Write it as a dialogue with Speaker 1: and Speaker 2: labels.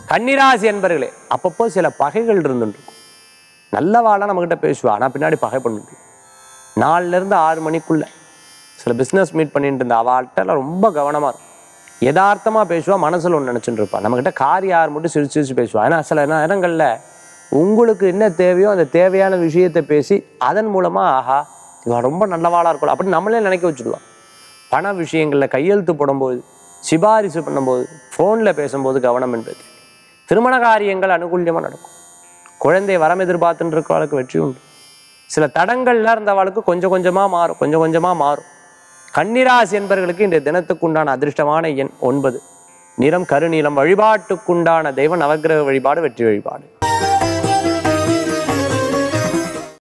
Speaker 1: கன்னிராசி என்பர்களே அப்பப்போ சில பகைகள் இருந்துருக்கும் நல்லவாளாக நம்மக்கிட்ட பேசுவா ஆனால் பின்னாடி பகை பண்ணிட்டு நாலுலேருந்து ஆறு மணிக்குள்ள சில பிஸ்னஸ் மீட் பண்ணிட்டு இருந்த அவள்கிட்ட ரொம்ப கவனமாக இருக்கும் யதார்த்தமாக பேசுவா மனசில் ஒன்று நினச்சிட்டு இருப்பா நம்மக்கிட்ட கார் யார் மட்டும் சிரிச்சு சிரிச்சு பேசுவா ஏன்னா சில நேரங்களில் உங்களுக்கு என்ன தேவையோ அந்த தேவையான விஷயத்தை பேசி அதன் மூலமாக ஆஹா இவன் ரொம்ப நல்லவாளாக இருக்கும் அப்படின்னு நம்மளே நினைக்க வச்சுடுவான் பண விஷயங்களில் கையெழுத்து போடும்போது சிபாரிசு பண்ணும்போது ஃபோனில் பேசும்போது கவனம் என்பது திருமண காரியங்கள் அனுகூல்யமாக நடக்கும் குழந்தை வரம் எதிர்பார்த்துட்டு இருக்கிறவளுக்கு வெற்றி உண்டு சில தடங்கள்லாம் இருந்தவளுக்கு கொஞ்சம் கொஞ்சமாக மாறும் கொஞ்சம் கொஞ்சமாக மாறும் கன்னிராசி என்பவர்களுக்கு இன்றைய தினத்துக்கு உண்டான அதிர்ஷ்டமான எண் ஒன்பது நிறம் கருநீலம் வழிபாட்டுக்குண்டான தெய்வ நவக்கிரக வழிபாடு வெற்றி வழிபாடு